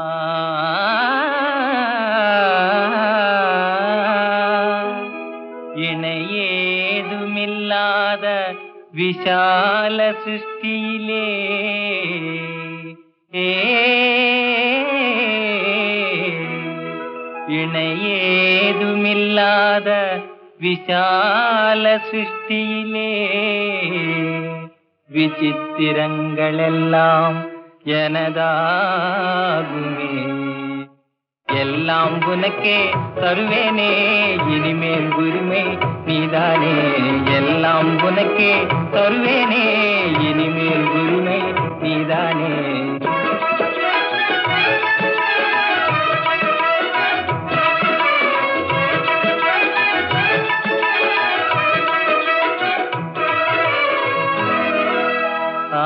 இணையேதுமில்லாத விஷால சிருஷ்டியிலே ஏ இணையேதுமில்லாத விஷால சிருஷ்டியிலே விசித்திரங்களெல்லாம் எனதாகுமே எல்லாம் உனக்கே தருவேனே இனிமேல் உரிமை நீதானே எல்லாம் உனக்கே தருவேனே இனிமேல் உரிமை நீதானே ஆ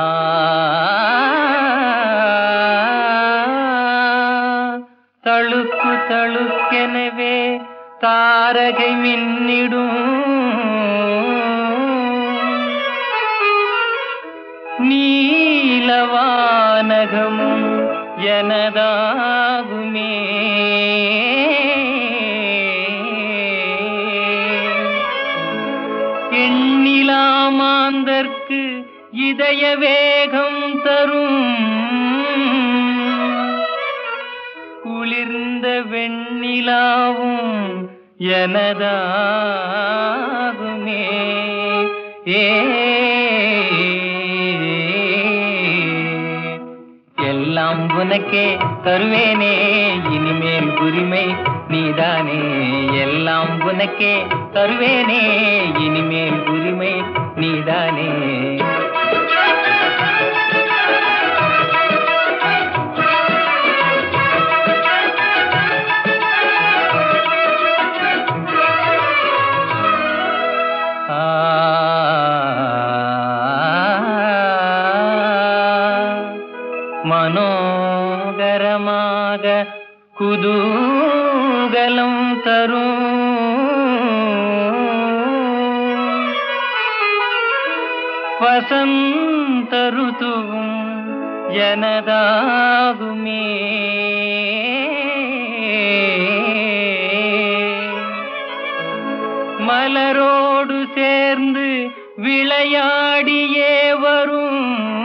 தழுக்கு தழுக்கெனவே தாரகை மின்னிடும் நீலவானகமும் எனதாகுமே எண்ணிலாமாந்தற்கு இதய வேகம் தரும் குளிர்ந்த வெண்ணிலாவும் எனதாகுமே ஏ எல்லாம் உனக்கே தருவேனே இனிமேல் உரிமை நீதானே எல்லாம் உனக்கே தருவேனே இனிமேல் உரிமை நீதானே ஆ மனோகரமாக குதூகலம் தரும் வசந்த ருதுவும் எனதாகுமே மலரோடு சேர்ந்து விளையாடியே வரும்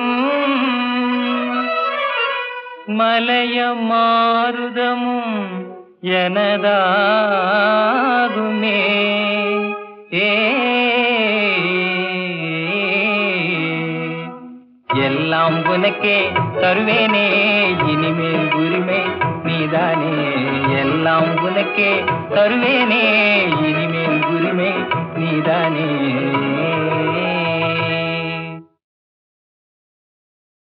மலைய மாருதமும் எனதாகுமே ஏ எல்லாம் உனக்கே தருவேனே இனிமேல் உரிமை நீதானே எல்லாம் உனக்கே தருவேனே இனிமேல் உரிமை நீதானே